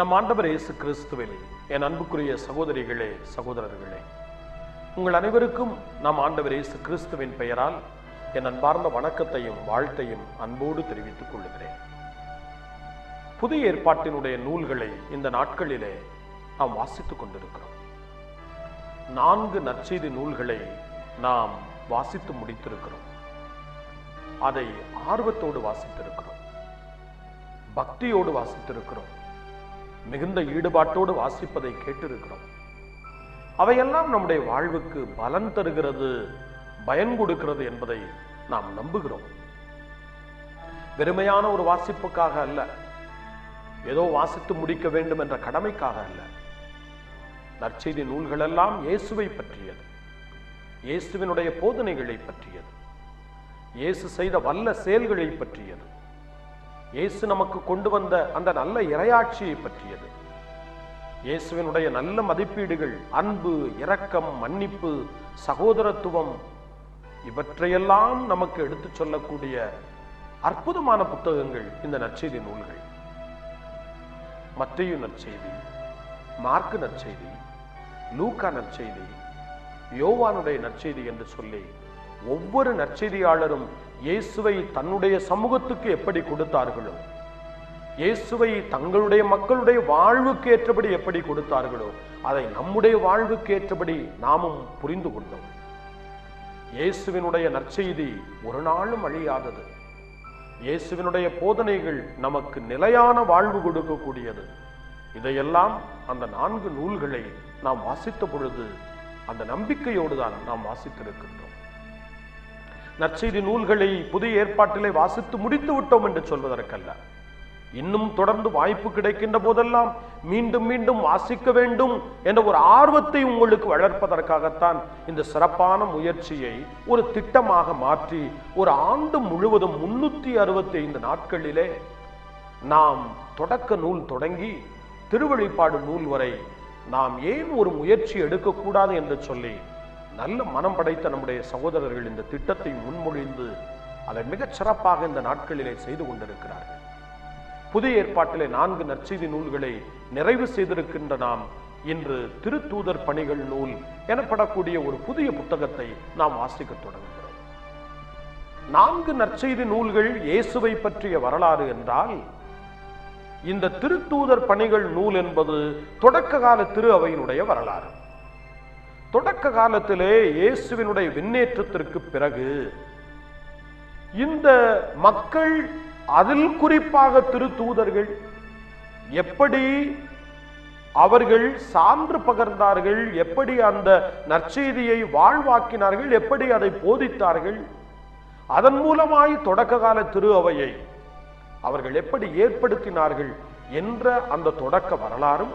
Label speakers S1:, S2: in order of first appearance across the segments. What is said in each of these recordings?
S1: நம் ஆண்டவர் இயேசு கிறிஸ்துவில் என் அன்புக்குரிய சகோதரிகளே சகோதரர்களே உங்கள் அனைவருக்கும் நம் ஆண்டவர் இயேசு கிறிஸ்துவின் பெயரால் என் அன்பார்ந்த வணக்கத்தையும் வாழ்த்தையும் அன்போடு தெரிவித்துக் கொள்கிறேன் புதிய ஏற்பாட்டினுடைய நூல்களை இந்த நாட்களிலே நாம் வாசித்துக் கொண்டிருக்கிறோம் நான்கு நற்செய்தி நூல்களை நாம் வாசித்து முடித்திருக்கிறோம் அதை ஆர்வத்தோடு வாசித்திருக்கிறோம் பக்தியோடு வாசித்திருக்கிறோம் மிகுந்த ஈடுபாட்டோடு வாசிப்பதை கேட்டிருக்கிறோம் அவையெல்லாம் நம்முடைய வாழ்வுக்கு பலன் தருகிறது பயன் கொடுக்கிறது என்பதை நாம் நம்புகிறோம் வெறுமையான ஒரு வாசிப்புக்காக அல்ல ஏதோ வாசித்து முடிக்க வேண்டும் என்ற கடமைக்காக அல்ல நற்செய்தி நூல்கள் எல்லாம் இயேசுவை பற்றியது இயேசுவினுடைய போதனைகளை பற்றியது இயேசு செய்த வல்ல செயல்களை பற்றியது இயேசு நமக்கு கொண்டு வந்த அந்த நல்ல இரையாட்சியை பற்றியது இயேசுவினுடைய நல்ல மதிப்பீடுகள் அன்பு இரக்கம் மன்னிப்பு சகோதரத்துவம் இவற்றையெல்லாம் நமக்கு எடுத்துச் சொல்லக்கூடிய அற்புதமான புத்தகங்கள் இந்த நற்செய்தி நூல்கள் மத்தையு நற்செய்தி மார்க்கு நற்செய்தி லூக்கா நற்செய்தி யோவானுடைய நற்செய்தி என்று சொல்லி ஒவ்வொரு நற்செய்தியாளரும் இயேசுவை தன்னுடைய சமூகத்துக்கு எப்படி கொடுத்தார்களோ இயேசுவை தங்களுடைய மக்களுடைய வாழ்வுக்கு ஏற்றபடி எப்படி கொடுத்தார்களோ அதை நம்முடைய வாழ்வுக்கு ஏற்றபடி நாமும் புரிந்து கொண்டோம் இயேசுவினுடைய நற்செய்தி ஒரு நாளும் அழியாதது இயேசுவினுடைய போதனைகள் நமக்கு நிலையான வாழ்வு கொடுக்கக்கூடியது இதையெல்லாம் அந்த நான்கு நூல்களை நாம் வாசித்த பொழுது அந்த நம்பிக்கையோடு தான் நாம் வாசித்திருக்கின்றோம் நற்செய்தி நூல்களை புதிய ஏற்பாட்டிலே வாசித்து முடித்து விட்டோம் என்று சொல்வதற்கல்ல இன்னும் தொடர்ந்து வாய்ப்பு கிடைக்கின்ற போதெல்லாம் மீண்டும் மீண்டும் வாசிக்க வேண்டும் என்ற ஒரு ஆர்வத்தை உங்களுக்கு வளர்ப்பதற்காகத்தான் இந்த சிறப்பான முயற்சியை ஒரு திட்டமாக மாற்றி ஒரு ஆண்டு முழுவதும் முன்னூத்தி அறுபத்தி ஐந்து நாட்களிலே நாம் தொடக்க நூல் தொடங்கி திருவழிப்பாடு நூல் வரை நாம் ஏன் ஒரு முயற்சி எடுக்கக்கூடாது என்று சொல்லி நல்ல மனம் படைத்த நம்முடைய சகோதரர்கள் இந்த திட்டத்தை முன்மொழிந்து அதை மிகச் சிறப்பாக இந்த நாட்களிலே செய்து கொண்டிருக்கிறார்கள் புதிய ஏற்பாட்டிலே நான்கு நற்செய்தி நூல்களை நிறைவு செய்திருக்கின்ற நாம் இன்று திருத்தூதர் பணிகள் நூல் எனப்படக்கூடிய ஒரு புதிய புத்தகத்தை நாம் வாசிக்க தொடங்குகிறோம் நான்கு நற்செய்தி நூல்கள் இயேசுவை பற்றிய வரலாறு என்றால் இந்த திருத்தூதர் பணிகள் நூல் என்பது தொடக்க கால திரு அவையினுடைய வரலாறு தொடக்க காலத்திலே இயேசுவினுடைய விண்ணேற்றத்திற்கு பிறகு இந்த மக்கள் அதில் குறிப்பாக திருத்தூதர்கள் எப்படி அவர்கள் சான்று பகர்ந்தார்கள் எப்படி அந்த நற்செய்தியை வாழ்வாக்கினார்கள் எப்படி அதை போதித்தார்கள் அதன் மூலமாய் தொடக்க கால திரு அவையை அவர்கள் எப்படி ஏற்படுத்தினார்கள் என்ற அந்த தொடக்க வரலாறும்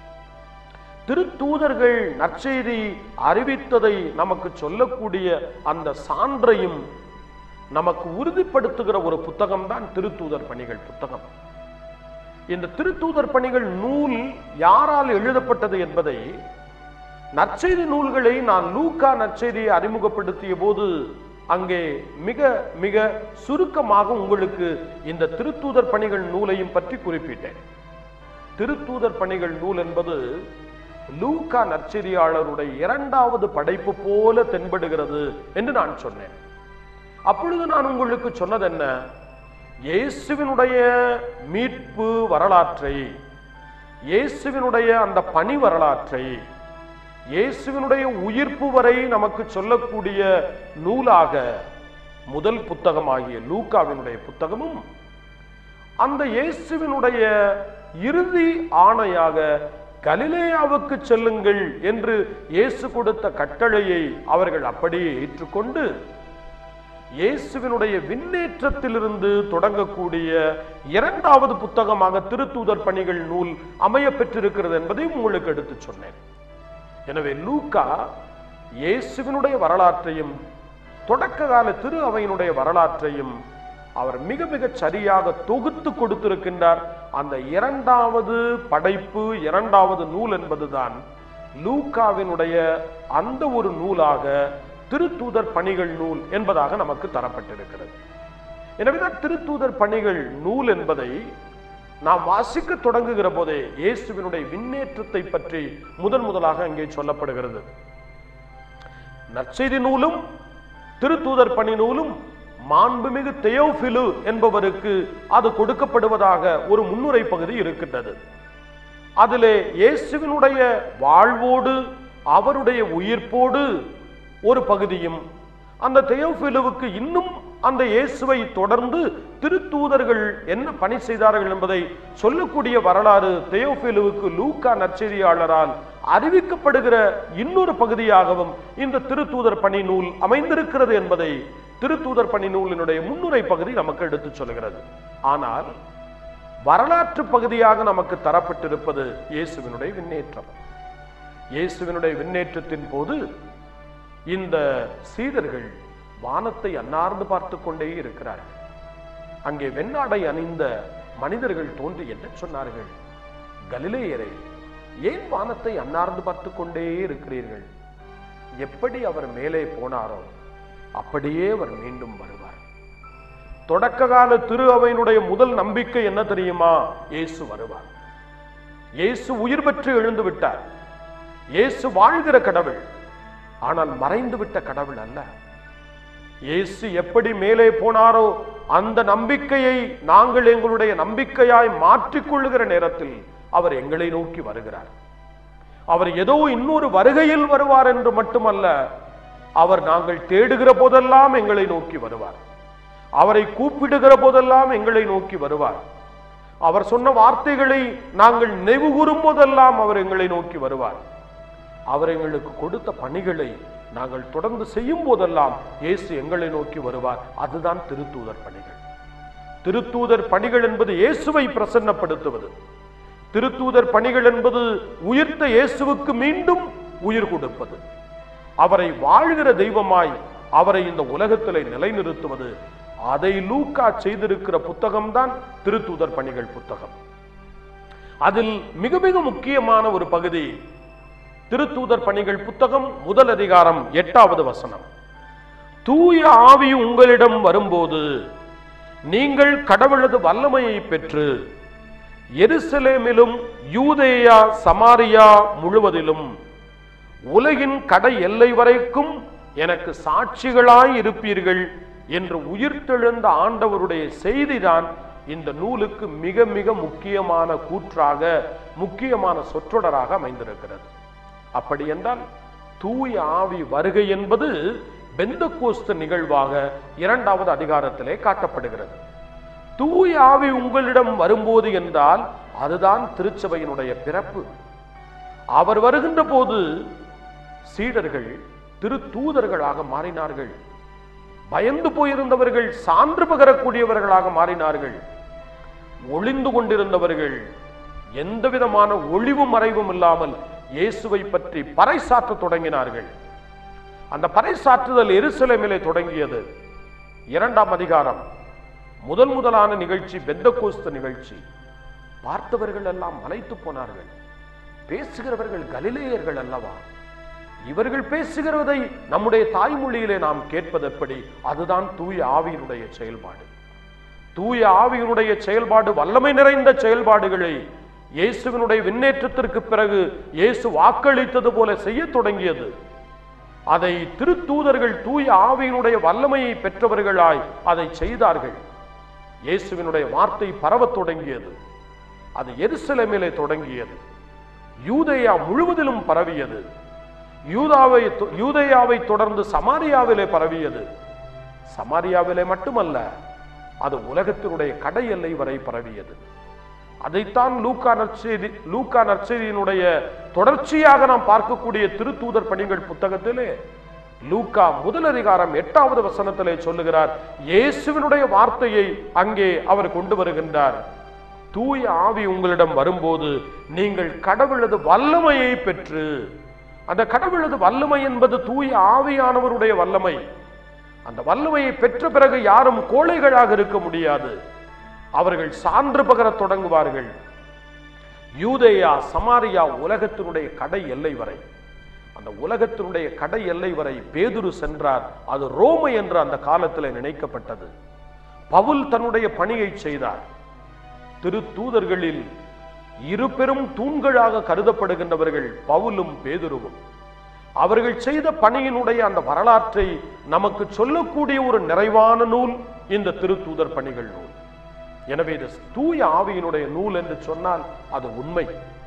S1: திருத்தூதர்கள் நற்செய்தி அறிவித்ததை நமக்கு சொல்லக்கூடிய அந்த சான்றையும் நமக்கு உறுதிப்படுத்துகிற ஒரு புத்தகம் தான் திருத்தூதர் பணிகள் புத்தகம் இந்த திருத்தூதர் பணிகள் நூல் யாரால் எழுதப்பட்டது என்பதை நற்செய்தி நூல்களை நான் லூக்கா நற்செய்தியை அறிமுகப்படுத்திய போது அங்கே மிக மிக சுருக்கமாக உங்களுக்கு இந்த திருத்தூதர் பணிகள் நூலையும் பற்றி குறிப்பிட்டேன் திருத்தூதர் பணிகள் நூல் என்பது லூக்கா நற்செய்தியாளருடைய இரண்டாவது படைப்பு போல தென்படுகிறது என்று நான் சொன்னேன் அப்பொழுது நான் உங்களுக்கு சொன்னது என்ன இயேசுவினுடைய மீட்பு வரலாற்றை இயேசுவினுடைய அந்த பணி வரலாற்றை இயேசுவினுடைய உயிர்ப்பு வரை நமக்கு சொல்லக்கூடிய நூலாக முதல் புத்தகமாகிய லூக்காவினுடைய புத்தகமும் அந்த இயேசுவினுடைய இறுதி ஆணையாக கலிலேயாவுக்கு செல்லுங்கள் என்று இயேசு கொடுத்த கட்டளையை அவர்கள் அப்படியே ஏற்றுக்கொண்டு இயேசுவினுடைய விண்ணேற்றத்திலிருந்து தொடங்கக்கூடிய இரண்டாவது புத்தகமாக திருத்தூதர் பணிகள் நூல் அமைய பெற்றிருக்கிறது என்பதையும் உங்களுக்கு எடுத்து சொன்னேன் எனவே லூக்கா இயேசுவினுடைய வரலாற்றையும் தொடக்க கால திரு அவையினுடைய வரலாற்றையும் அவர் மிக மிக சரியாக தொகுத்து கொடுத்திருக்கின்றார் அந்த இரண்டாவது படைப்பு இரண்டாவது நூல் என்பதுதான் லூக்காவினுடைய அந்த ஒரு நூலாக திருத்தூதர் பணிகள் நூல் என்பதாக நமக்கு தரப்பட்டிருக்கிறது எனவேதான் திருத்தூதர் பணிகள் நூல் என்பதை நாம் வாசிக்க தொடங்குகிற போதே இயேசுவினுடைய விண்ணேற்றத்தை பற்றி முதன் முதலாக அங்கே சொல்லப்படுகிறது நற்செய்தி நூலும் திருத்தூதர் பணி நூலும் மாண்புமிகு தெயோபிலு என்பவருக்கு அது கொடுக்கப்படுவதாக ஒரு முன்னுரை பகுதி இருக்கின்றது அதிலே இயேசுவினுடைய வாழ்வோடு அவருடைய உயிர்ப்போடு ஒரு பகுதியும் அந்த தெயோபிலுவுக்கு இன்னும் அந்த இயேசுவை தொடர்ந்து திருத்தூதர்கள் என்ன பணி செய்தார்கள் என்பதை சொல்லக்கூடிய வரலாறு தெயோபிலுவுக்கு லூக்கா நற்செய்தியாளரால் அறிவிக்கப்படுகிற இன்னொரு பகுதியாகவும் இந்த திருத்தூதர் பணி நூல் அமைந்திருக்கிறது என்பதை திருத்தூதர் பணி நூலினுடைய முன்னுரை பகுதி நமக்கு எடுத்துச் சொல்கிறது ஆனால் வரலாற்று பகுதியாக நமக்கு தரப்பட்டிருப்பது இயேசுவினுடைய விண்ணேற்றம் இயேசுவினுடைய விண்ணேற்றத்தின் போது இந்த சீடர்கள் வானத்தை அன்னார்ந்து பார்த்து கொண்டே இருக்கிறார்கள் அங்கே வெண்ணாடை அணிந்த மனிதர்கள் தோன்றி என்ன சொன்னார்கள் கலிலேயரே ஏன் வானத்தை அன்னார்ந்து பார்த்து கொண்டே இருக்கிறீர்கள் எப்படி அவர் மேலே போனாரோ அப்படியே அவர் மீண்டும் வருவார் தொடக்க கால திரு அவையினுடைய முதல் நம்பிக்கை என்ன தெரியுமா இயேசு வருவார் இயேசு உயிர் பெற்று எழுந்து விட்டார் இயேசு வாழ்கிற கடவுள் ஆனால் மறைந்து விட்ட கடவுள் அல்ல இயேசு எப்படி மேலே போனாரோ அந்த நம்பிக்கையை நாங்கள் எங்களுடைய நம்பிக்கையாய் மாற்றிக்கொள்ளுகிற நேரத்தில் அவர் எங்களை நோக்கி வருகிறார் அவர் ஏதோ இன்னொரு வருகையில் வருவார் என்று மட்டுமல்ல அவர் நாங்கள் தேடுகிற போதெல்லாம் எங்களை நோக்கி வருவார் அவரை கூப்பிடுகிற போதெல்லாம் எங்களை நோக்கி வருவார் அவர் சொன்ன வார்த்தைகளை நாங்கள் நினைவு கூறும் போதெல்லாம் அவர் எங்களை நோக்கி வருவார் அவர் எங்களுக்கு கொடுத்த பணிகளை நாங்கள் தொடர்ந்து செய்யும் போதெல்லாம் இயேசு எங்களை நோக்கி வருவார் அதுதான் திருத்தூதர் பணிகள் திருத்தூதர் பணிகள் என்பது இயேசுவை பிரசன்னப்படுத்துவது திருத்தூதர் பணிகள் என்பது உயிர்த்த இயேசுவுக்கு மீண்டும் உயிர் கொடுப்பது அவரை வாழ்கிற தெய்வமாய் அவரை இந்த உலகத்திலே நிலைநிறுத்துவது அதை லூக்கா செய்திருக்கிற புத்தகம்தான் திருத்தூதர் பணிகள் புத்தகம் அதில் மிக மிக முக்கியமான ஒரு பகுதி திருத்தூதர் பணிகள் புத்தகம் முதல் அதிகாரம் எட்டாவது வசனம் தூய ஆவி உங்களிடம் வரும்போது நீங்கள் கடவுளது வல்லமையை பெற்று எருசலேமிலும் யூதேயா சமாரியா முழுவதிலும் உலகின் கடை எல்லை வரைக்கும் எனக்கு சாட்சிகளாய் இருப்பீர்கள் என்று உயிர்த்தெழுந்த ஆண்டவருடைய செய்திதான் இந்த நூலுக்கு மிக மிக முக்கியமான கூற்றாக முக்கியமான சொற்றொடராக அமைந்திருக்கிறது அப்படி என்றால் தூய ஆவி வருகை என்பது பெந்தகோஸ்து நிகழ்வாக இரண்டாவது அதிகாரத்திலே காட்டப்படுகிறது தூய ஆவி உங்களிடம் வரும்போது என்றால் அதுதான் திருச்சபையினுடைய பிறப்பு அவர் வருகின்ற போது சீடர்கள் திரு தூதர்களாக மாறினார்கள் பயந்து போயிருந்தவர்கள் சான்று பகரக்கூடியவர்களாக மாறினார்கள் ஒளிந்து கொண்டிருந்தவர்கள் எந்த விதமான ஒளிவு மறைவும் இல்லாமல் இயேசுவை பற்றி பறைசாற்ற தொடங்கினார்கள் அந்த பறைசாற்றுதல் எருசலேமிலே தொடங்கியது இரண்டாம் அதிகாரம் முதல் முதலான நிகழ்ச்சி பெந்தகோஸ்து நிகழ்ச்சி பார்த்தவர்கள் எல்லாம் மலைத்து போனார்கள் பேசுகிறவர்கள் கலிலேயர்கள் அல்லவா இவர்கள் பேசுகிறதை நம்முடைய தாய்மொழியிலே நாம் கேட்பது எப்படி அதுதான் தூய ஆவியினுடைய செயல்பாடு தூய ஆவியினுடைய செயல்பாடு வல்லமை நிறைந்த செயல்பாடுகளை இயேசுவினுடைய விண்ணேற்றத்திற்கு பிறகு இயேசு வாக்களித்தது போல செய்ய தொடங்கியது அதை திருத்தூதர்கள் தூய ஆவியினுடைய வல்லமையை பெற்றவர்களாய் அதை செய்தார்கள் இயேசுவினுடைய வார்த்தை பரவத் தொடங்கியது அது எருசலேமிலே தொடங்கியது யூதேயா முழுவதிலும் பரவியது யூதாவை யூதேயாவை தொடர்ந்து சமாரியாவிலே பரவியது சமாரியாவிலே மட்டுமல்ல அது உலகத்தினுடைய கடை எல்லை வரை பரவியது அதைத்தான் லூக்கா நற்செய்தி லூக்கா நற்செய்தியினுடைய தொடர்ச்சியாக நாம் பார்க்கக்கூடிய திருத்தூதர் பணிகள் புத்தகத்திலே லூக்கா முதல் அதிகாரம் எட்டாவது வசனத்திலே சொல்லுகிறார் இயேசுவினுடைய வார்த்தையை அங்கே அவர் கொண்டு வருகின்றார் தூய ஆவி உங்களிடம் வரும்போது நீங்கள் கடவுளது வல்லமையை பெற்று அந்த கடவுளது வல்லமை என்பது தூய ஆவியானவருடைய வல்லமை அந்த வல்லமையை பெற்ற பிறகு யாரும் கோழைகளாக இருக்க முடியாது அவர்கள் சான்று பகரத் தொடங்குவார்கள் யூதேயா சமாரியா உலகத்தினுடைய கடை எல்லை வரை அந்த உலகத்தினுடைய கடை எல்லை வரை பேதுரு சென்றார் அது ரோமை என்று அந்த காலத்தில் நினைக்கப்பட்டது பவுல் தன்னுடைய பணியை செய்தார் திரு தூதர்களில் இரு பெரும் தூண்களாக கருதப்படுகின்றவர்கள் பவுலும் பேதுருவும் அவர்கள் செய்த பணியினுடைய அந்த வரலாற்றை நமக்கு சொல்லக்கூடிய ஒரு நிறைவான நூல் இந்த திருத்தூதர் பணிகள் நூல் எனவே இது தூய ஆவியினுடைய நூல் என்று சொன்னால் அது உண்மை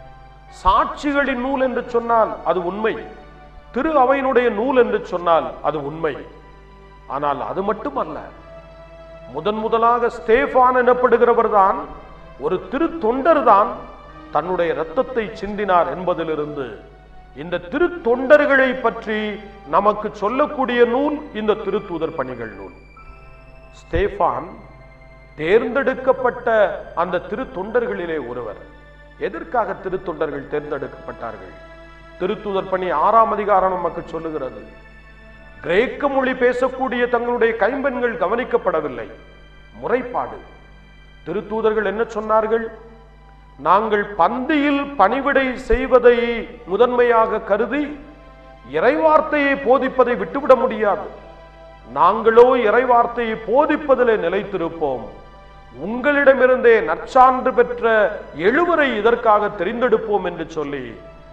S1: சாட்சிகளின் நூல் என்று சொன்னால் அது உண்மை திரு அவையினுடைய நூல் என்று சொன்னால் அது உண்மை ஆனால் அது மட்டுமல்ல முதன் முதலாக ஸ்டேஃபான் எனப்படுகிறவர் தான் ஒரு திரு தொண்டர் தான் தன்னுடைய இரத்தத்தை சிந்தினார் என்பதிலிருந்து இந்த திரு தொண்டர்களை பற்றி நமக்கு சொல்லக்கூடிய நூல் இந்த திருத்தூதர் பணிகள் நூல் ஸ்டேஃபான் தேர்ந்தெடுக்கப்பட்ட அந்த திரு தொண்டர்களிலே ஒருவர் எதற்காக திருத்தொண்டர்கள் தேர்ந்தெடுக்கப்பட்டார்கள் திருத்தூதர் பணி ஆறாம் அதிகாரம் நமக்கு சொல்லுகிறது கிரேக்க மொழி பேசக்கூடிய தங்களுடைய கைம்பெண்கள் கவனிக்கப்படவில்லை முறைப்பாடு திருத்தூதர்கள் என்ன சொன்னார்கள் நாங்கள் பந்தியில் பணிவிடை செய்வதை முதன்மையாக கருதி இறைவார்த்தையை போதிப்பதை விட்டுவிட முடியாது நாங்களோ இறைவார்த்தையை போதிப்பதிலே நிலைத்திருப்போம் உங்களிடமிருந்தே நற்சான்று பெற்ற எழுவரை இதற்காக தெரிந்தெடுப்போம் என்று சொல்லி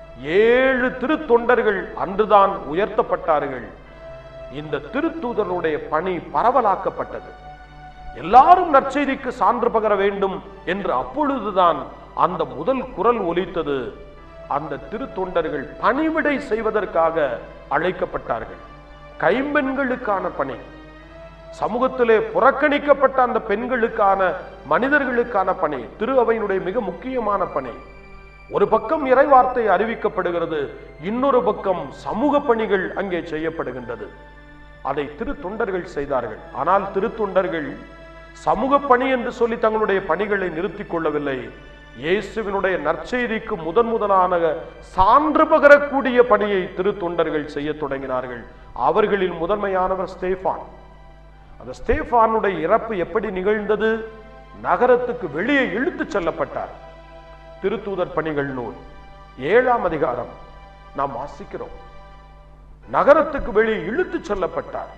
S1: ஏழு திருத்தொண்டர்கள் அன்றுதான் உயர்த்தப்பட்டார்கள் இந்த திருத்தூதருடைய பணி பரவலாக்கப்பட்டது எல்லாரும் நற்செய்திக்கு சான்று பகர வேண்டும் என்று அப்பொழுதுதான் அந்த முதல் குரல் ஒலித்தது அந்த திருத்தொண்டர்கள் பணிவிடை செய்வதற்காக அழைக்கப்பட்டார்கள் கைம்பெண்களுக்கான பணி சமூகத்திலே புறக்கணிக்கப்பட்ட அந்த பெண்களுக்கான மனிதர்களுக்கான பணி திரு அவையினுடைய மிக முக்கியமான பணி ஒரு பக்கம் இறைவார்த்தை அறிவிக்கப்படுகிறது இன்னொரு பக்கம் சமூக பணிகள் அங்கே செய்யப்படுகின்றது அதை திரு தொண்டர்கள் செய்தார்கள் ஆனால் திருத்தொண்டர்கள் சமூக பணி என்று சொல்லி தங்களுடைய பணிகளை நிறுத்திக் கொள்ளவில்லை இயேசுவினுடைய நற்செய்திக்கு முதன் முதலான சான்று பகரக்கூடிய பணியை திருத்தொண்டர்கள் செய்ய தொடங்கினார்கள் அவர்களில் முதன்மையானவர் ஸ்டேஃபான் அந்த ஸ்டேஃபானுடைய இறப்பு எப்படி நிகழ்ந்தது நகரத்துக்கு வெளியே இழுத்துச் செல்லப்பட்டார் திருத்தூதர் பணிகள் நூல் ஏழாம் அதிகாரம் நாம் வாசிக்கிறோம் நகரத்துக்கு வெளியே இழுத்துச் செல்லப்பட்டார்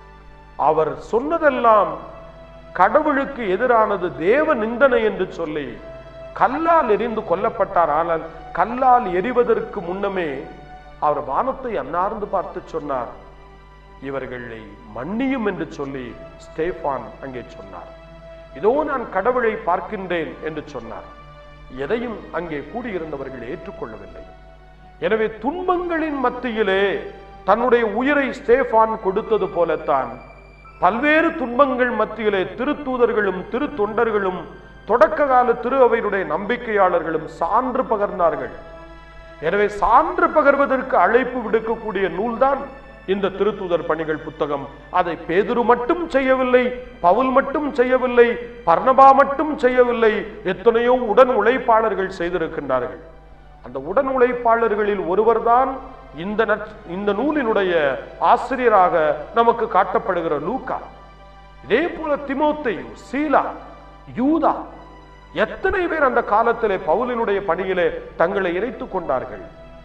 S1: அவர் சொன்னதெல்லாம் கடவுளுக்கு எதிரானது தேவ நிந்தனை என்று சொல்லி கல்லால் எரிந்து கொல்லப்பட்டார் ஆனால் கல்லால் எரிவதற்கு முன்னமே அவர் வானத்தை அன்னார்ந்து பார்த்து சொன்னார் இவர்களை மன்னியும் என்று சொல்லி ஸ்டேஃபான் அங்கே சொன்னார் இதோ நான் கடவுளை பார்க்கின்றேன் என்று சொன்னார் எதையும் அங்கே கூடியிருந்தவர்கள் ஏற்றுக்கொள்ளவில்லை எனவே துன்பங்களின் மத்தியிலே தன்னுடைய உயிரை ஸ்டேஃபான் கொடுத்தது போலத்தான் பல்வேறு துன்பங்கள் மத்தியிலே திருத்தூதர்களும் திருத்தொண்டர்களும் தொடக்க கால திரு அவையினுடைய நம்பிக்கையாளர்களும் சான்று பகர்ந்தார்கள் எனவே சான்று பகர்வதற்கு அழைப்பு விடுக்கக்கூடிய நூல்தான் இந்த திருத்தூதர் பணிகள் புத்தகம் அதை பேதுரு மட்டும் செய்யவில்லை பவுல் மட்டும் செய்யவில்லை பர்ணபா மட்டும் செய்யவில்லை எத்தனையோ உடன் உழைப்பாளர்கள் செய்திருக்கின்றார்கள் அந்த உடன் உழைப்பாளர்களில் ஒருவர்தான் இந்த நற்- இந்த நூலினுடைய ஆசிரியராக நமக்கு காட்டப்படுகிற லூக்கா இதே போல திமோத்தேயு சீலா யூதா எத்தனை பேர் அந்த காலத்திலே பவுலினுடைய பணியிலே தங்களை இணைத்துக் கொண்டார்கள்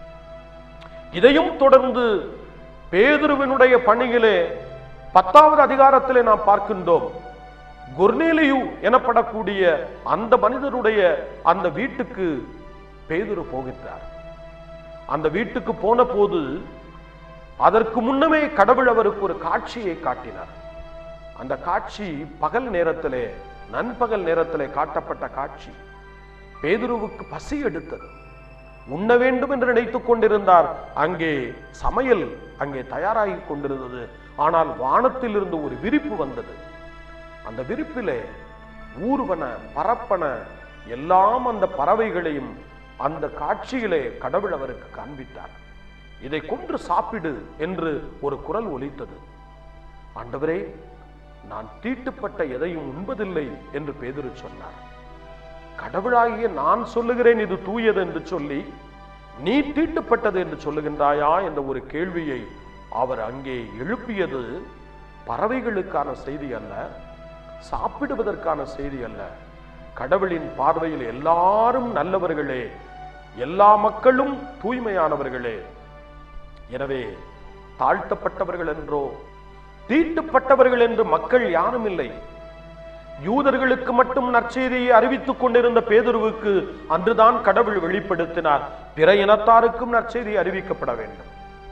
S1: இதையும் தொடர்ந்து பேதுருவினுடைய பணியிலே பத்தாவது அதிகாரத்திலே நாம் பார்க்கின்றோம் குர்நேலியு எனப்படக்கூடிய அந்த மனிதருடைய அந்த வீட்டுக்கு பேதுரு போகின்றார் அந்த வீட்டுக்கு போன போது அதற்கு முன்னமே கடவுள் அவருக்கு ஒரு காட்சியை காட்டினார் அந்த காட்சி பகல் நேரத்திலே நண்பகல் நேரத்திலே காட்டப்பட்ட காட்சி பேதுருவுக்கு பசி எடுத்தது உண்ண வேண்டும் என்று நினைத்துக் கொண்டிருந்தார் அங்கே சமையல் அங்கே தயாராகி கொண்டிருந்தது ஆனால் வானத்தில் இருந்து ஒரு விரிப்பு வந்தது அந்த விரிப்பிலே ஊர்வன பரப்பன எல்லாம் அந்த பறவைகளையும் அந்த காட்சியிலே கடவுள் அவருக்கு காண்பித்தார் இதை கொன்று சாப்பிடு என்று ஒரு குரல் ஒலித்தது ஆண்டவரே நான் தீட்டுப்பட்ட எதையும் உண்பதில்லை என்று பேதுரு சொன்னார் கடவுளாகிய நான் சொல்லுகிறேன் இது தூயது என்று சொல்லி நீ தீட்டுப்பட்டது என்று சொல்லுகின்றாயா என்ற ஒரு கேள்வியை அவர் அங்கே எழுப்பியது பறவைகளுக்கான செய்தி அல்ல சாப்பிடுவதற்கான செய்தி அல்ல கடவுளின் பார்வையில் எல்லாரும் நல்லவர்களே எல்லா மக்களும் தூய்மையானவர்களே எனவே தாழ்த்தப்பட்டவர்கள் என்றோ தீட்டுப்பட்டவர்கள் என்று மக்கள் யாரும் இல்லை யூதர்களுக்கு மட்டும் நற்செய்தியை அறிவித்துக் கொண்டிருந்த பேதுருவுக்கு அன்றுதான் கடவுள் வெளிப்படுத்தினார் பிற இனத்தாருக்கும் நற்செய்தி அறிவிக்கப்பட வேண்டும்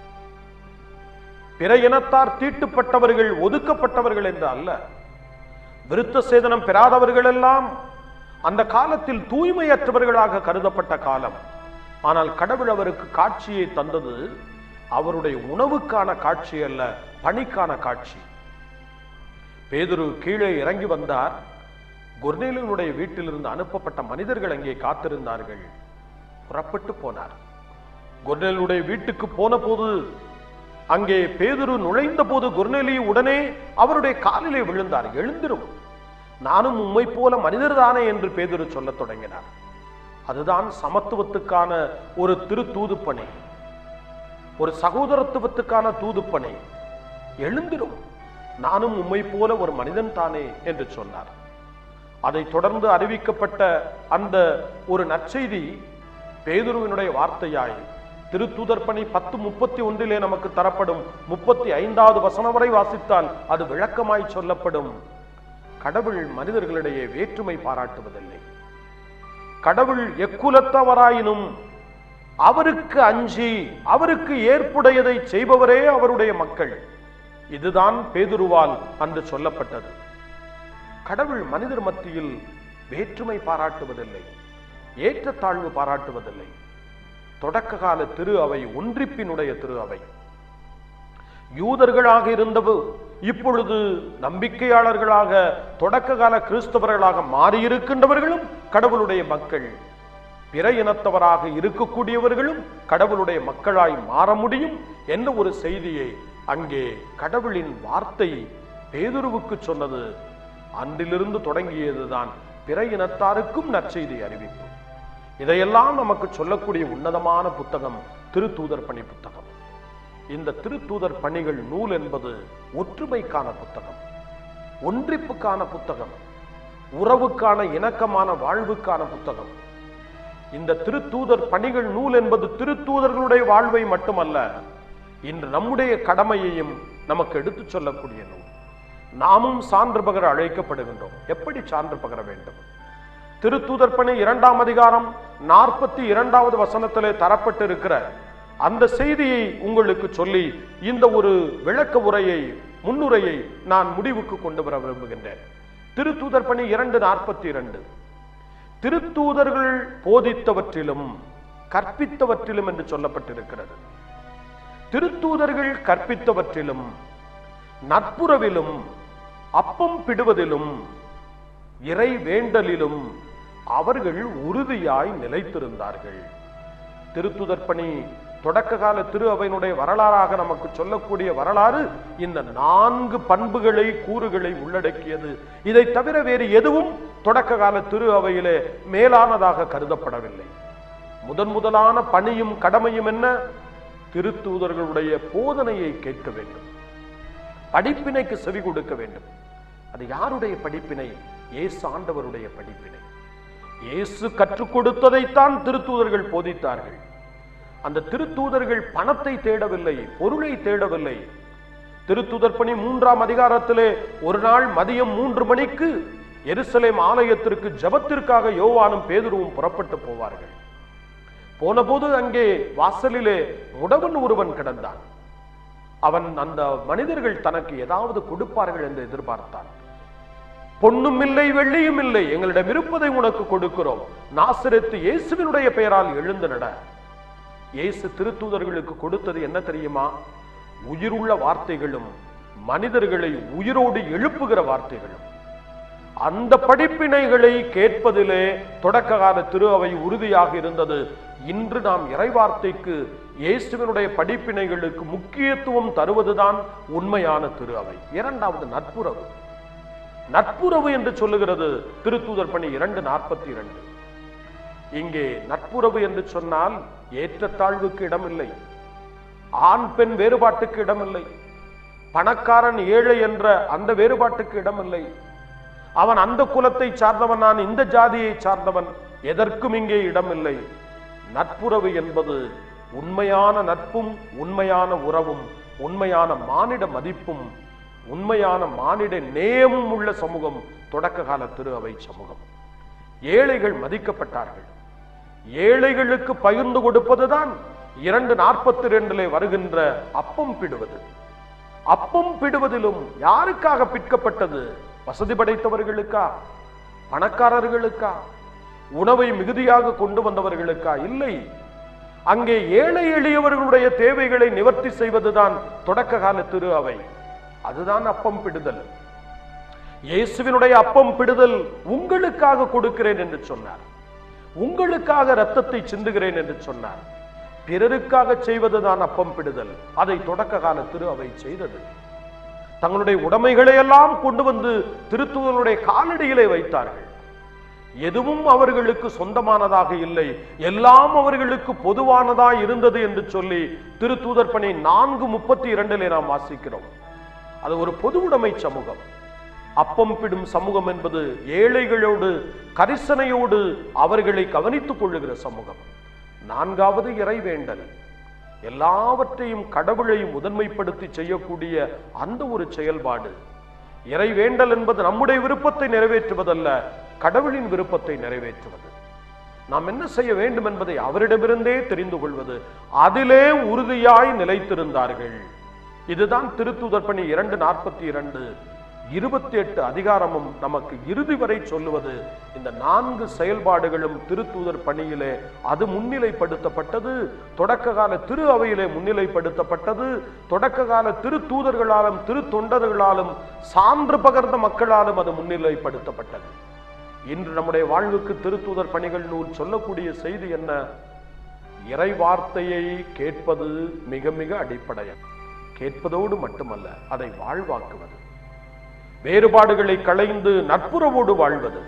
S1: பிற இனத்தார் தீட்டுப்பட்டவர்கள் ஒதுக்கப்பட்டவர்கள் என்று அல்ல விருத்த சேதனம் பெறாதவர்கள் எல்லாம் அந்த காலத்தில் தூய்மையற்றவர்களாக கருதப்பட்ட காலம் ஆனால் கடவுள் அவருக்கு காட்சியை தந்தது அவருடைய உணவுக்கான காட்சி அல்ல பணிக்கான காட்சி பேதுரு கீழே இறங்கி வந்தார் குர்நேலினுடைய வீட்டிலிருந்து அனுப்பப்பட்ட மனிதர்கள் அங்கே காத்திருந்தார்கள் புறப்பட்டு போனார் குர்நேலுடைய வீட்டுக்கு போன போது அங்கே பேதுரு நுழைந்த போது குர்நேலி உடனே அவருடைய காலிலே விழுந்தார் எழுந்திரும் நானும் உம்மை போல மனிதர்தானே என்று பேதுரு சொல்லத் தொடங்கினார் அதுதான் சமத்துவத்துக்கான ஒரு திரு தூதுப்பணி ஒரு சகோதரத்துவத்துக்கான தூதுப்பணி எழுந்திரும் நானும் உம்மை போல ஒரு மனிதன் தானே என்று சொன்னார் அதைத் தொடர்ந்து அறிவிக்கப்பட்ட அந்த ஒரு நற்செய்தி பேதுருவினுடைய வார்த்தையாய் திருத்தூதர் பணி பத்து முப்பத்தி ஒன்றிலே நமக்கு தரப்படும் முப்பத்தி ஐந்தாவது வசனம் வரை வாசித்தால் அது விளக்கமாய் சொல்லப்படும் கடவுள் மனிதர்களிடையே வேற்றுமை பாராட்டுவதில்லை கடவுள் எக்குலத்தவராயினும் அவருக்கு அஞ்சி அவருக்கு ஏற்புடையதை செய்பவரே அவருடைய மக்கள் இதுதான் பேதுருவால் அன்று சொல்லப்பட்டது கடவுள் மனிதர் மத்தியில் வேற்றுமை பாராட்டுவதில்லை ஏற்றத்தாழ்வு பாராட்டுவதில்லை தொடக்க கால திரு அவை ஒன்றிப்பினுடைய திரு அவை யூதர்களாக இருந்தவு இப்பொழுது நம்பிக்கையாளர்களாக தொடக்க கால கிறிஸ்தவர்களாக மாறியிருக்கின்றவர்களும் கடவுளுடைய மக்கள் பிற இனத்தவராக இருக்கக்கூடியவர்களும் கடவுளுடைய மக்களாய் மாற முடியும் என்ற ஒரு செய்தியை அங்கே கடவுளின் வார்த்தை பேதுருவுக்கு சொன்னது அன்றிலிருந்து தொடங்கியதுதான் பிற இனத்தாருக்கும் நற்செய்தி அறிவிப்பு இதையெல்லாம் நமக்கு சொல்லக்கூடிய உன்னதமான புத்தகம் திருத்தூதர் பணி புத்தகம் இந்த திருத்தூதர் பணிகள் நூல் என்பது ஒற்றுமைக்கான புத்தகம் ஒன்றிப்புக்கான புத்தகம் உறவுக்கான இணக்கமான வாழ்வுக்கான புத்தகம் இந்த திருத்தூதர் பணிகள் நூல் என்பது திருத்தூதர்களுடைய வாழ்வை மட்டுமல்ல இன்று நம்முடைய கடமையையும் நமக்கு எடுத்துச் சொல்லக்கூடிய நூல் நாமும் சான்று பகர அழைக்கப்படுகின்றோம் எப்படி சான்று பகர வேண்டும் திருத்தூதர் பணி இரண்டாம் அதிகாரம் நாற்பத்தி இரண்டாவது வசனத்திலே தரப்பட்டிருக்கிற அந்த செய்தியை உங்களுக்கு சொல்லி இந்த ஒரு விளக்க உரையை முன்னுரையை நான் முடிவுக்கு கொண்டு வர விரும்புகின்றேன் திருத்தூதர் பணி இரண்டு நாற்பத்தி இரண்டு திருத்தூதர்கள் போதித்தவற்றிலும் கற்பித்தவற்றிலும் என்று சொல்லப்பட்டிருக்கிறது திருத்தூதர்கள் கற்பித்தவற்றிலும் நட்புறவிலும் அப்பம் பிடுவதிலும் இறை வேண்டலிலும் அவர்கள் உறுதியாய் நிலைத்திருந்தார்கள் திருத்துதர் பணி தொடக்க கால திரு அவையினுடைய வரலாறாக நமக்கு சொல்லக்கூடிய வரலாறு இந்த நான்கு பண்புகளை கூறுகளை உள்ளடக்கியது இதை தவிர வேறு எதுவும் தொடக்க கால திரு அவையிலே மேலானதாக கருதப்படவில்லை முதன் முதலான பணியும் கடமையும் என்ன திருத்தூதர்களுடைய போதனையை கேட்க வேண்டும் படிப்பினைக்கு செவி கொடுக்க வேண்டும் அது யாருடைய படிப்பினை இயேசு ஆண்டவருடைய படிப்பினை இயேசு கற்றுக் கொடுத்ததைத்தான் திருத்தூதர்கள் போதித்தார்கள் அந்த திருத்தூதர்கள் பணத்தை தேடவில்லை பொருளை தேடவில்லை திருத்தூதர் பணி மூன்றாம் அதிகாரத்திலே ஒரு நாள் மதியம் மூன்று மணிக்கு எருசலேம் ஆலயத்திற்கு ஜபத்திற்காக யோவானும் பேதுருவும் புறப்பட்டு போவார்கள் போனபோது அங்கே வாசலிலே முடவன் ஒருவன் கிடந்தான் அவன் அந்த மனிதர்கள் தனக்கு ஏதாவது கொடுப்பார்கள் என்று எதிர்பார்த்தான் பொன்னும் இல்லை வெள்ளியும் இல்லை எங்களிடம் இருப்பதை உனக்கு கொடுக்கிறோம் நாசரத்து இயேசுவினுடைய பெயரால் எழுந்து நட இயேசு திருத்தூதர்களுக்கு கொடுத்தது என்ன தெரியுமா உயிருள்ள வார்த்தைகளும் மனிதர்களை உயிரோடு எழுப்புகிற வார்த்தைகளும் அந்த படிப்பினைகளை கேட்பதிலே தொடக்க கால திரு அவை உறுதியாக இருந்தது இன்று நாம் இறைவார்த்தைக்கு இயேசுவினுடைய படிப்பினைகளுக்கு முக்கியத்துவம் தருவதுதான் உண்மையான திரு அவை இரண்டாவது நட்புறவு நட்புறவு என்று சொல்லுகிறது திருத்தூதர் பணி இரண்டு நாற்பத்தி இரண்டு இங்கே நட்புறவு என்று சொன்னால் ஏற்றத்தாழ்வுக்கு இடமில்லை ஆண் பெண் வேறுபாட்டுக்கு இடமில்லை பணக்காரன் ஏழை என்ற அந்த வேறுபாட்டுக்கு இடமில்லை அவன் அந்த குலத்தை சார்ந்தவன் நான் இந்த ஜாதியை சார்ந்தவன் எதற்கும் இங்கே இடமில்லை நட்புறவு என்பது உண்மையான நட்பும் உண்மையான உறவும் உண்மையான மானிட மதிப்பும் உண்மையான மானிட நேயமும் உள்ள சமூகம் தொடக்க கால திரு அவை சமூகம் ஏழைகள் மதிக்கப்பட்டார்கள் ஏழைகளுக்கு பகிர்ந்து கொடுப்பதுதான் இரண்டு நாற்பத்தி ரெண்டிலே வருகின்ற அப்பம் பிடுவது அப்பம் பிடுவதிலும் யாருக்காக பிற்கப்பட்டது வசதி படைத்தவர்களுக்கா பணக்காரர்களுக்கா உணவை மிகுதியாக கொண்டு வந்தவர்களுக்கா இல்லை அங்கே ஏழை எளியவர்களுடைய தேவைகளை நிவர்த்தி செய்வதுதான் தொடக்க கால திரு அவை அதுதான் அப்பம் பிடுதல் இயேசுவினுடைய அப்பம் பிடுதல் உங்களுக்காக கொடுக்கிறேன் என்று சொன்னார் உங்களுக்காக ரத்தத்தை சிந்துகிறேன் என்று சொன்னார் பிறருக்காக செய்வதுதான் அப்பம் பிடுதல் அதை தொடக்க கால திரு அவை செய்தது தங்களுடைய உடைமைகளை எல்லாம் கொண்டு வந்து திருத்துவனுடைய காலடியிலே வைத்தார்கள் எதுவும் அவர்களுக்கு சொந்தமானதாக இல்லை எல்லாம் அவர்களுக்கு பொதுவானதா இருந்தது என்று சொல்லி திருத்தூதர் பணி நான்கு முப்பத்தி இரண்டிலே நாம் வாசிக்கிறோம் அது ஒரு பொது உடைமை சமூகம் அப்பம் பிடும் சமூகம் என்பது ஏழைகளோடு கரிசனையோடு அவர்களை கவனித்துக் கொள்ளுகிற சமூகம் நான்காவது இறைவேண்டல் எல்லாவற்றையும் கடவுளை முதன்மைப்படுத்தி செய்யக்கூடிய அந்த ஒரு செயல்பாடு இறைவேண்டல் என்பது நம்முடைய விருப்பத்தை நிறைவேற்றுவதல்ல கடவுளின் விருப்பத்தை நிறைவேற்றுவது நாம் என்ன செய்ய வேண்டும் என்பதை அவரிடமிருந்தே தெரிந்து கொள்வது அதிலே உறுதியாய் நிலைத்திருந்தார்கள் இதுதான் திருத்துதர் பணி இரண்டு நாற்பத்தி இரண்டு இருபத்தி எட்டு அதிகாரமும் நமக்கு இறுதி வரை சொல்லுவது இந்த நான்கு செயல்பாடுகளும் திருத்தூதர் பணியிலே அது முன்னிலைப்படுத்தப்பட்டது தொடக்க கால திரு அவையிலே முன்னிலைப்படுத்தப்பட்டது தொடக்க கால திருத்தூதர்களாலும் திரு தொண்டர்களாலும் சான்று பகர்ந்த மக்களாலும் அது முன்னிலைப்படுத்தப்பட்டது இன்று நம்முடைய வாழ்வுக்கு திருத்தூதர் பணிகள் நூல் சொல்லக்கூடிய செய்தி என்ன இறை வார்த்தையை கேட்பது மிக மிக அடிப்படையம் கேட்பதோடு மட்டுமல்ல அதை வாழ்வாக்குவது வேறுபாடுகளை களைந்து நட்புறவோடு வாழ்வது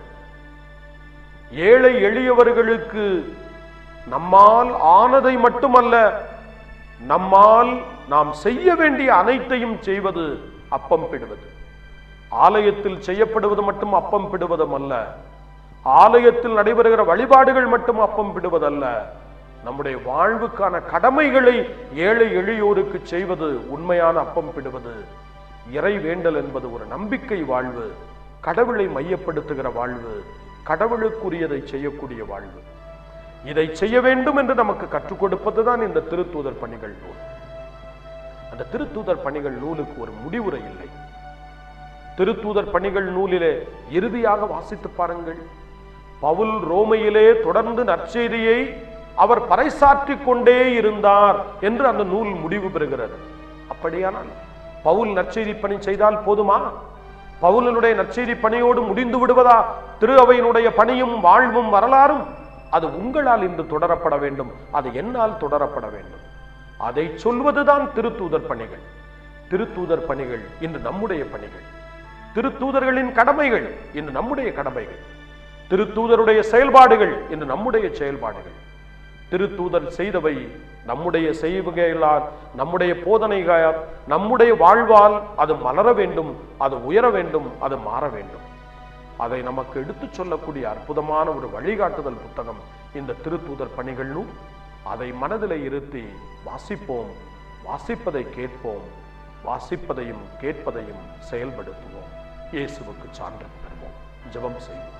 S1: ஏழை எளியவர்களுக்கு நம்மால் ஆனதை மட்டுமல்ல நம்மால் நாம் செய்ய வேண்டிய அனைத்தையும் செய்வது அப்பம் பிடுவது ஆலயத்தில் செய்யப்படுவது மட்டும் அப்பம் பிடுவதும் அல்ல ஆலயத்தில் நடைபெறுகிற வழிபாடுகள் மட்டும் அப்பம் பிடுவதல்ல நம்முடைய வாழ்வுக்கான கடமைகளை ஏழை எளியோருக்கு செய்வது உண்மையான அப்பம் பிடுவது இறை வேண்டல் என்பது ஒரு நம்பிக்கை வாழ்வு கடவுளை மையப்படுத்துகிற வாழ்வு கடவுளுக்குரியதை செய்யக்கூடிய வாழ்வு இதை செய்ய வேண்டும் என்று நமக்கு கற்றுக் கொடுப்பதுதான் இந்த திருத்தூதர் பணிகள் நூல் அந்த திருத்தூதர் பணிகள் நூலுக்கு ஒரு முடிவுரை இல்லை திருத்தூதர் பணிகள் நூலிலே இறுதியாக வாசித்து பாருங்கள் பவுல் ரோமையிலே தொடர்ந்து நற்செய்தியை அவர் பறைசாற்றிக் கொண்டே இருந்தார் என்று அந்த நூல் முடிவு பெறுகிறது அப்படியானால் பவுல் நற்செய்தி பணி செய்தால் போதுமா பவுலனுடைய நற்செய்தி பணியோடு முடிந்து விடுவதா திரு அவையினுடைய பணியும் வாழ்வும் வரலாறும் அது உங்களால் இன்று தொடரப்பட வேண்டும் அது என்னால் தொடரப்பட வேண்டும் அதை சொல்வதுதான் திருத்தூதர் பணிகள் திருத்தூதர் பணிகள் இன்று நம்முடைய பணிகள் திருத்தூதர்களின் கடமைகள் இன்று நம்முடைய கடமைகள் திருத்தூதருடைய செயல்பாடுகள் இன்று நம்முடைய செயல்பாடுகள் திருத்தூதர் செய்தவை நம்முடைய செய்கைகளால் நம்முடைய போதனைகளால் நம்முடைய வாழ்வால் அது மலர வேண்டும் அது உயர வேண்டும் அது மாற வேண்டும் அதை நமக்கு எடுத்துச் சொல்லக்கூடிய அற்புதமான ஒரு வழிகாட்டுதல் புத்தகம் இந்த திருத்தூதர் பணிகள் நூல் அதை மனதிலே இருத்தி வாசிப்போம் வாசிப்பதை கேட்போம் வாசிப்பதையும் கேட்பதையும் செயல்படுத்துவோம் இயேசுவுக்கு சான்று பெறுவோம் ஜெபம் செய்வோம்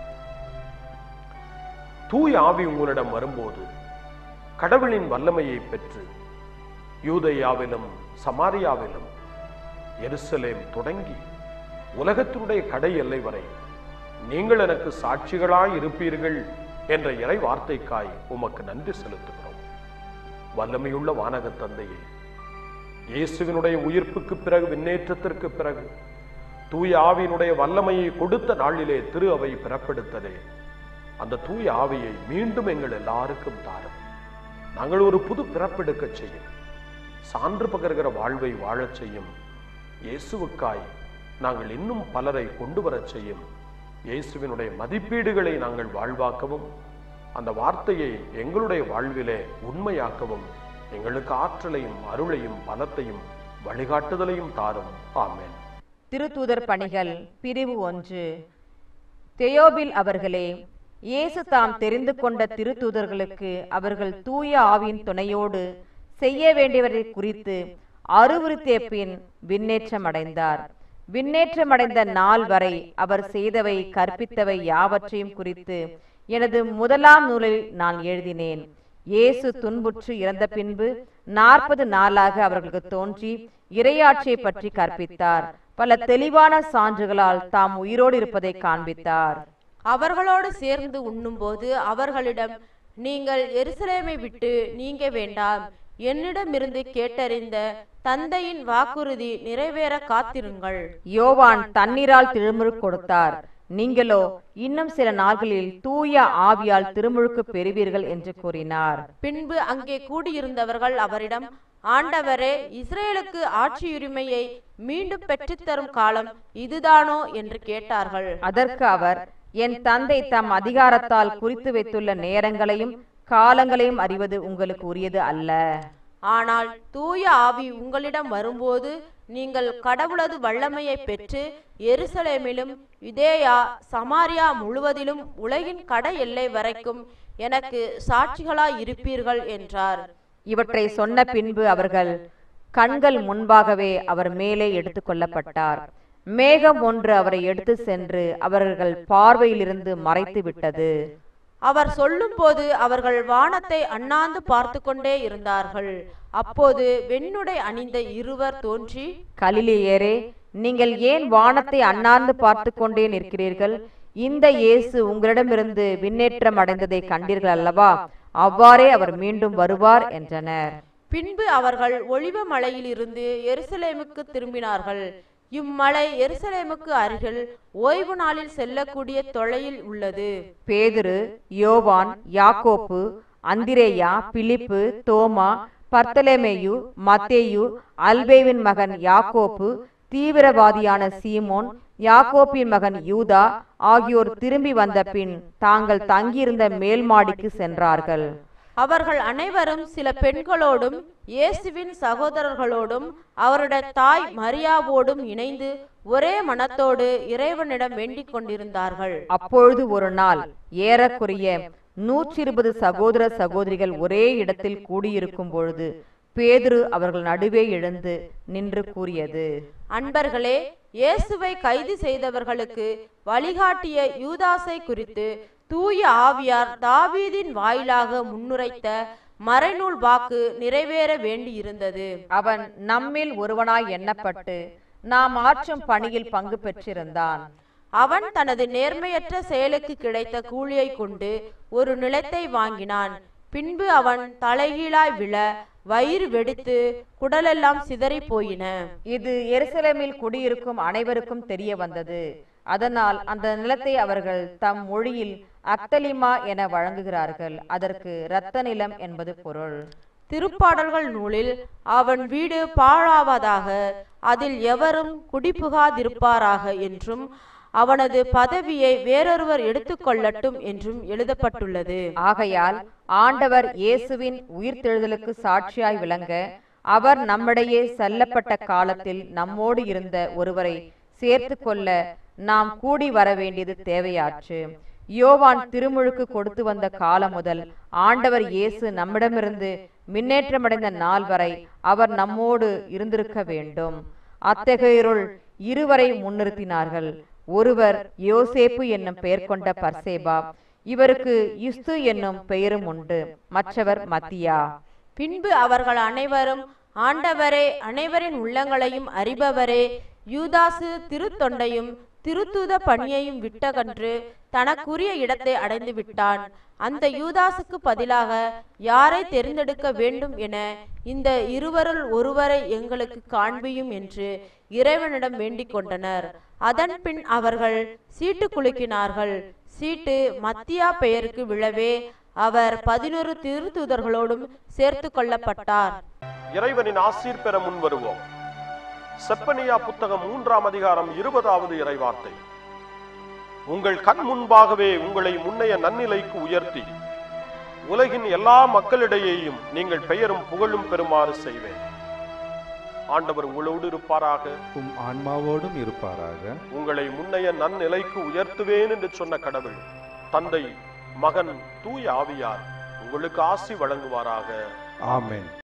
S1: தூய ஆவி உங்களிடம் வரும்போது கடவுளின் வல்லமையை பெற்று யூதேயாவிலும் சமாரியாவிலும் எருசலேம் தொடங்கி உலகத்தினுடைய கடை எல்லை வரை நீங்கள் எனக்கு சாட்சிகளாய் இருப்பீர்கள் என்ற இறை வார்த்தைக்காய் உமக்கு நன்றி செலுத்துகிறோம் வல்லமையுள்ள வானக தந்தையே இயேசுவினுடைய உயிர்ப்புக்கு பிறகு விண்ணேற்றத்திற்கு பிறகு தூய ஆவியினுடைய வல்லமையை கொடுத்த நாளிலே திரு அவை பிறப்பெடுத்ததே அந்த தூய ஆவியை மீண்டும் எங்கள் எல்லாருக்கும் தாரும் நாங்கள் ஒரு புது பிறப்பெடுக்க செய்யும் சான்று பகர்கிற வாழ்வை வாழச் செய்யும் இயேசுவுக்காய் நாங்கள் இன்னும் பலரை கொண்டு வரச் செய்யும் இயேசுவினுடைய மதிப்பீடுகளை நாங்கள் வாழ்வாக்கவும் அந்த வார்த்தையை எங்களுடைய வாழ்விலே உண்மையாக்கவும் எங்களுக்கு ஆற்றலையும் அருளையும் பலத்தையும் வழிகாட்டுதலையும் தாரும் ஆமென்
S2: திருத்தூதர் பணிகள் பிரிவு ஒன்று தெயோபில் அவர்களே இயேசு தாம் தெரிந்து கொண்ட திருத்தூதர்களுக்கு அவர்கள் தூய ஆவியின் துணையோடு செய்ய வேண்டியவரை குறித்து அறிவுறுத்திய பின் விண்ணேற்றமடைந்தார் விண்ணேற்றமடைந்த நாள் வரை அவர் செய்தவை கற்பித்தவை யாவற்றையும் குறித்து எனது முதலாம் நூலில் நான் எழுதினேன் இயேசு துன்புற்று இறந்த பின்பு நாற்பது நாளாக அவர்களுக்கு தோன்றி இறையாட்சியை பற்றி கற்பித்தார் பல தெளிவான சான்றுகளால் தாம் உயிரோடு இருப்பதை காண்பித்தார்
S3: அவர்களோடு சேர்ந்து உண்ணும்போது அவர்களிடம் நீங்கள் எருசலேமை விட்டு நீங்க வேண்டாம் என்னிடமிருந்து கேட்டறிந்த தந்தையின் வாக்குறுதி நிறைவேற காத்திருங்கள்
S2: யோவான் தண்ணீரால் திருமுழுக்கு கொடுத்தார் நீங்களோ இன்னும் சில நாட்களில் தூய ஆவியால் திருமுழுக்கு பெறுவீர்கள் என்று கூறினார்
S3: பின்பு அங்கே கூடியிருந்தவர்கள் அவரிடம் ஆண்டவரே இஸ்ரேலுக்கு ஆட்சியுரிமையை மீண்டும் பெற்றுத்தரும் காலம் இதுதானோ என்று கேட்டார்கள்
S2: அதற்கு அவர் என் தந்தை தம் அதிகாரத்தால் குறித்து வைத்துள்ள நேரங்களையும் காலங்களையும் அறிவது உங்களுக்கு உரியது அல்ல
S3: ஆனால் தூய ஆவி உங்களிடம் வரும்போது நீங்கள் கடவுளது வல்லமையை பெற்று எருசலேமிலும் யுதேயா சமாரியா முழுவதிலும் உலகின் கடை எல்லை வரைக்கும் எனக்கு சாட்சிகளாய் இருப்பீர்கள் என்றார்
S2: இவற்றை சொன்ன பின்பு அவர்கள் கண்கள் முன்பாகவே அவர் மேலே எடுத்துக்கொள்ளப்பட்டார் மேகம் ஒன்று அவரை எடுத்து சென்று அவர்கள் பார்வையிலிருந்து மறைத்து விட்டது
S3: அவர் சொல்லும்போது அவர்கள் வானத்தை அண்ணாந்து பார்த்து கொண்டே இருந்தார்கள் அப்போது வெண்ணுடை அணிந்த இருவர் தோன்றி
S2: கலிலேயரே நீங்கள் ஏன் வானத்தை அண்ணாந்து பார்த்து கொண்டே நிற்கிறீர்கள் இந்த இயேசு உங்களிடமிருந்து விண்ணேற்றம் அடைந்ததை கண்டீர்கள் அல்லவா அவ்வாறே அவர் மீண்டும் வருவார் என்றனர்
S3: பின்பு அவர்கள் ஒளிவ மலையிலிருந்து எருசலேமுக்கு திரும்பினார்கள் இம்மலை எருசலேமுக்கு அருகில் ஓய்வு நாளில் செல்லக்கூடிய தொலையில் உள்ளது
S2: பேதுரு யோவான் யாக்கோப்பு அந்திரேயா பிலிப்பு தோமா பர்த்தலேமேயு மத்தேயு அல்பேவின் மகன் யாக்கோப்பு தீவிரவாதியான சீமோன் யாக்கோப்பின் மகன் யூதா ஆகியோர் திரும்பி வந்த பின் தாங்கள் தங்கியிருந்த மேல் மாடிக்கு சென்றார்கள்
S3: அவர்கள் அனைவரும் சில பெண்களோடும் இயேசுவின் சகோதரர்களோடும் அவருடைய தாய் மரியாவோடும் இணைந்து ஒரே மனத்தோடு இறைவனிடம் வேண்டிக் கொண்டிருந்தார்கள்
S2: அப்பொழுது ஒரு நாள் ஏறக்குறைய நூற்றி இருபது சகோதர சகோதரிகள் ஒரே இடத்தில் கூடியிருக்கும் பொழுது பேதுரு அவர்கள் நடுவே எழுந்து நின்று கூறியது
S3: அன்பர்களே இயேசுவை கைது செய்தவர்களுக்கு வழிகாட்டிய யூதாசை குறித்து தூய ஆவியார் தாவீதின் வாயிலாக முன்னுரைத்த மறைநூல் வாக்கு நிறைவேற வேண்டியிருந்தது
S2: அவன் நம்மில் ஒருவனாய் எண்ணப்பட்டு நாம் ஆற்றும் பணியில் பங்கு பெற்றிருந்தான்
S3: அவன் தனது நேர்மையற்ற செயலுக்கு கிடைத்த கூலியை கொண்டு ஒரு நிலத்தை வாங்கினான் பின்பு அவன் தலைகீழாய் விழ வயிறு வெடித்து குடலெல்லாம் சிதறி போயின
S2: இது எருசலேமில் குடியிருக்கும் அனைவருக்கும் தெரிய வந்தது அதனால் அந்த நிலத்தை அவர்கள் தம் மொழியில் அக்தலிமா என வழங்குகிறார்கள் அதற்கு இரத்த நிலம் என்பது பொருள்
S3: திருப்பாடல்கள் நூலில் அவன் வீடு பாழாவதாக அதில் எவரும் குடிபுகாதிருப்பாராக என்றும் அவனது பதவியை வேறொருவர் எடுத்துக்கொள்ளட்டும் என்றும் எழுதப்பட்டுள்ளது
S2: ஆகையால் ஆண்டவர் இயேசுவின் உயிர்த்தெழுதலுக்கு சாட்சியாய் விளங்க அவர் நம்மிடையே செல்லப்பட்ட காலத்தில் நம்மோடு இருந்த ஒருவரை சேர்த்து கொள்ள நாம் கூடி வர வேண்டியது தேவையாற்று யோவான் திருமுழுக்கு கொடுத்து வந்த காலம் முதல் ஆண்டவர் இயேசு நம்மிடமிருந்து மின்னேற்றமடைந்த நாள் வரை அவர் நம்மோடு இருந்திருக்க வேண்டும் அத்தகையருள் இருவரை முன்னிறுத்தினார்கள் ஒருவர் யோசேப்பு என்னும் பெயர் கொண்ட பர்சேபா இவருக்கு யுஸ்து என்னும் பெயரும் உண்டு மற்றவர் மத்தியா
S3: பின்பு அவர்கள் அனைவரும் ஆண்டவரே அனைவரின் உள்ளங்களையும் அறிபவரே யூதாசு திருத்தொண்டையும் திருத்தூத பணியையும் விட்டகன்று தனக்குரிய இடத்தை அடைந்து விட்டான் அந்த யூதாசுக்கு பதிலாக யாரை தேர்ந்தெடுக்க வேண்டும் என இந்த இருவருள் ஒருவரை எங்களுக்கு காண்பியும் என்று இறைவனிடம் வேண்டிக் கொண்டனர் அதன் பின் அவர்கள் சீட்டு குலுக்கினார்கள் சீட்டு மத்தியா பெயருக்கு விழவே அவர் பதினொரு திருத்தூதர்களோடும் சேர்த்து கொள்ளப்பட்டார்
S1: இறைவனின் ஆசீர் பெற முன் வருவோம் செப்பனியா புத்தகம் மூன்றாம் அதிகாரம் இருபதாவது இறைவார்த்தை உங்கள் கண் முன்பாகவே உங்களை முன்னைய நன்னிலைக்கு உயர்த்தி உலகின் எல்லா மக்களிடையேயும் நீங்கள் பெயரும் புகழும் பெறுமாறு செய்வேன் ஆண்டவர் உங்களோடு இருப்பாராக
S4: உம் ஆன்மாவோடும் இருப்பாராக
S1: உங்களை முன்னைய நன்னிலைக்கு உயர்த்துவேன் என்று சொன்ன கடவுள் தந்தை மகன் தூய ஆவியார் உங்களுக்கு ஆசி வழங்குவாராக
S4: ஆமென்